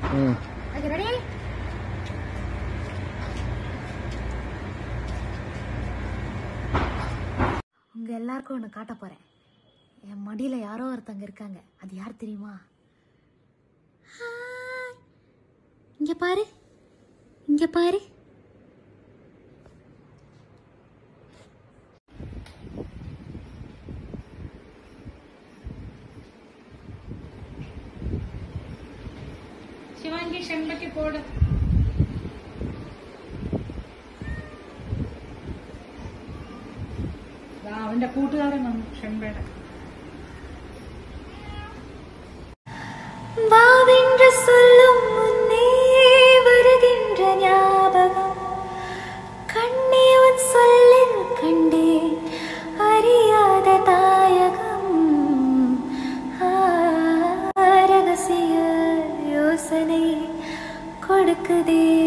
ம் okay ready உங்க எல்லாருக்கும் ஒன்று காட்ட போறேன் என் மடியில யாரோ ஒருத்தங்க இருக்காங்க அது யார் தெரியுமா ஹாய். இங்க பாரு இங்க பாரு ശിവാങ്കി ഷെൺപറ്റി പോട് ദാ അവന്റെ കൂട്ടുകാരൻ വന്നു ഷെൺപയുടെ வாவென்று சொல்லும் முன்னே வருகின்ற ஞாபகம் கண்ணே உன் சொல்லில் கண்டேன் அறியாத தாயகம் ஆ, ரகசிய யோசனை கொடுக்குதே